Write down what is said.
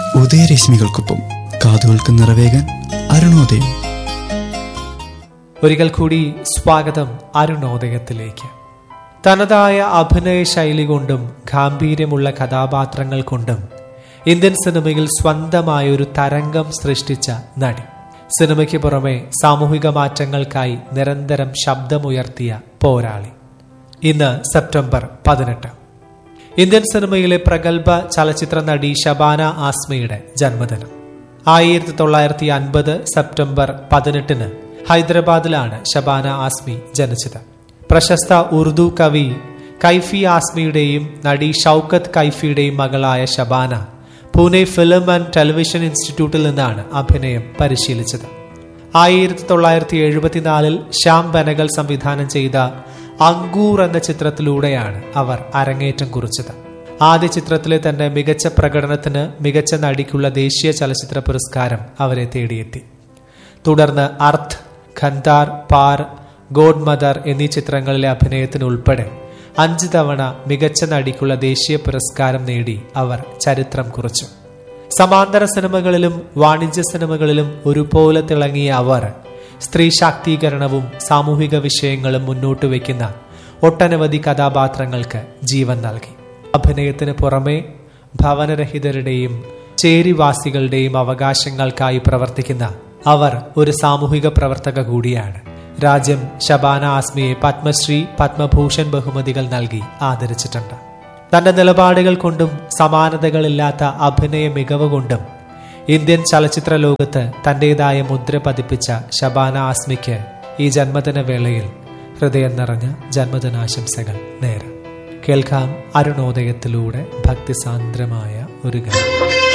ഉദയരശ്മികൾക്കൊപ്പം കാതുകൾക്ക് നിറവേകാൻ അരുണോദയം ഒരിക്കൽ കൂടി സ്വാഗതം അരുണോദയത്തിലേക്ക് തനതായ അഭിനയ ശൈലി കൊണ്ടും ഗാംഭീര്യമുള്ള കഥാപാത്രങ്ങൾ കൊണ്ടും ഇന്ത്യൻ സിനിമയിൽ സ്വന്തമായ ഒരു തരംഗം സൃഷ്ടിച്ച നടി സിനിമയ്ക്ക് പുറമെ സാമൂഹിക മാറ്റങ്ങൾക്കായി നിരന്തരം ശബ്ദമുയർത്തിയ പോരാളി ഇന്ന് സെപ്റ്റംബർ പതിനെട്ട് ഇന്ത്യൻ സിനിമയിലെ പ്രഗത്ഭ ചലച്ചിത്ര നടി ഷബാന ആസ്മയുടെ ജന്മദിനം ആയിരത്തി തൊള്ളായിരത്തി അൻപത് സെപ്റ്റംബർ പതിനെട്ടിന് ഹൈദരാബാദിലാണ് ഷബാന ആസ്മി ജനിച്ചത് പ്രശസ്ത ഉറുദു കവി കൈഫി ആസ്മിയുടെയും നടി ഷൗക്കത്ത് കൈഫിയുടെയും മകളായ Shabana Pune film and television ഇൻസ്റ്റിറ്റ്യൂട്ടിൽ നിന്നാണ് അഭിനയം പരിശീലിച്ചത് ആയിരത്തി തൊള്ളായിരത്തി എഴുപത്തിനാലിൽ ശ്യാം ബനഗൽ സംവിധാനം ചെയ്ത അങ്കൂർ എന്ന ചിത്രത്തിലൂടെയാണ് അവർ അരങ്ങേറ്റം കുറിച്ചത് ആദ്യ ചിത്രത്തിലെ തന്നെ മികച്ച പ്രകടനത്തിന് മികച്ച നടിക്കുള്ള ദേശീയ ചലച്ചിത്ര പുരസ്കാരം അവരെ തേടിയെത്തി തുടർന്ന് അർത്ത് ഖന്താർ പാർ ഗോഡ് മദർ എന്നീ ചിത്രങ്ങളിലെ അഭിനയത്തിന് ഉൾപ്പെടെ അഞ്ച് തവണ മികച്ച നടിക്കുള്ള ദേശീയ പുരസ്കാരം നേടി അവർ ചരിത്രം കുറിച്ചു സമാന്തര സിനിമകളിലും വാണിജ്യ സിനിമകളിലും ഒരുപോലെ തിളങ്ങിയ അവർ സ്ത്രീ ശാക്തീകരണവും സാമൂഹിക വിഷയങ്ങളും മുന്നോട്ട് വയ്ക്കുന്ന ഒട്ടനവധി കഥാപാത്രങ്ങൾക്ക് ജീവൻ നൽകി അഭിനയത്തിന് പുറമെ ഭവനരഹിതരുടെയും ചേരിവാസികളുടെയും അവകാശങ്ങൾക്കായി പ്രവർത്തിക്കുന്ന അവർ ഒരു സാമൂഹിക പ്രവർത്തക കൂടിയാണ് രാജ്യം ഷബാന ആസ്മിയെ പത്മശ്രീ പത്മഭൂഷൺ ബഹുമതികൾ നൽകി ആദരിച്ചിട്ടുണ്ട് തന്റെ നിലപാടുകൾ കൊണ്ടും സമാനതകളില്ലാത്ത അഭിനയ മികവ് കൊണ്ടും ഇന്ത്യൻ ചലച്ചിത്ര ലോകത്ത് തന്റേതായ മുദ്ര പതിപ്പിച്ച ഷബാന ആസ്മിക്ക് ഈ ജന്മദിന വേളയിൽ ഹൃദയം നിറഞ്ഞ ജന്മദിനാശംസകൾ നേരം കേൾക്കാം അരുണോദയത്തിലൂടെ ഭക്തിസാന്ദ്രമായ ഒരു ഗാനം